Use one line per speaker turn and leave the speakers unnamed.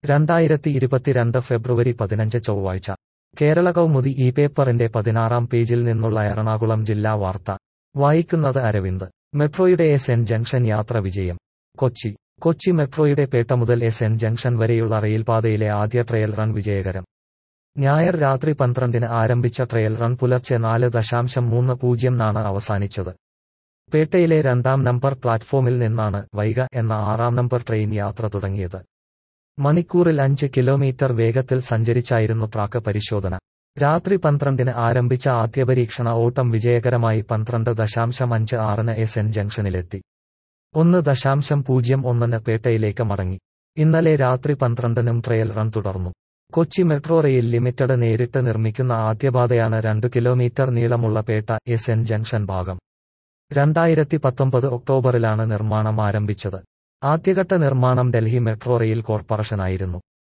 രണ്ടായിരത്തി ഇരുപത്തിരണ്ട് ഫെബ്രുവരി പതിനഞ്ച് ചൊവ്വാഴ്ച കേരള കൗമുദി ഈ പേപ്പറിന്റെ പതിനാറാം പേജിൽ നിന്നുള്ള എറണാകുളം ജില്ലാ വാർത്ത വായിക്കുന്നത് അരവിന്ദ് മെട്രോയുടെ എസ് എൻ ജംഗ്ഷൻ യാത്ര വിജയം കൊച്ചി കൊച്ചി മെട്രോയുടെ പേട്ട മുതൽ എസ് എൻ ജംഗ്ഷൻ വരെയുള്ള റെയിൽപാതയിലെ ആദ്യ ട്രയൽ റൺ വിജയകരം ഞായർ രാത്രി പന്ത്രണ്ടിന് ആരംഭിച്ച ട്രയൽ റൺ പുലർച്ചെ നാല് ദശാംശം മൂന്ന് പൂജ്യം നാണ് അവസാനിച്ചത് പേട്ടയിലെ രണ്ടാം നമ്പർ പ്ലാറ്റ്ഫോമിൽ നിന്നാണ് വൈഗ എന്ന ആറാം നമ്പർ ട്രെയിൻ യാത്ര തുടങ്ങിയത് മണിക്കൂറിൽ അഞ്ച് കിലോമീറ്റർ വേഗത്തിൽ സഞ്ചരിച്ചായിരുന്നു ട്രാക്ക് പരിശോധന രാത്രി പന്ത്രണ്ടിന് ആരംഭിച്ച ആദ്യ പരീക്ഷണ ഓട്ടം വിജയകരമായി പന്ത്രണ്ട് ദശാംശം അഞ്ച് ആറിന് എസ് എൻ ജംഗ്ഷനിലെത്തി ഒന്ന് ദശാംശം പൂജ്യം ഒന്നിന് പേട്ടയിലേക്ക് മടങ്ങി ഇന്നലെ രാത്രി പന്ത്രണ്ടിനും ട്രയൽ റൺ തുടർന്നു കൊച്ചി മെട്രോ റെയിൽ ലിമിറ്റഡ് നേരിട്ട് നിർമ്മിക്കുന്ന ആദ്യപാതയാണ് രണ്ടു കിലോമീറ്റർ നീളമുള്ള പേട്ട എസ് എൻ ജംഗ്ഷൻ ഭാഗം രണ്ടായിരത്തി പത്തൊമ്പത് ഒക്ടോബറിലാണ് നിർമ്മാണം ആരംഭിച്ചത് ആദ്യഘട്ട നിർമ്മാണം ഡൽഹി മെട്രോ റെയിൽ കോർപ്പറേഷനായിരുന്നു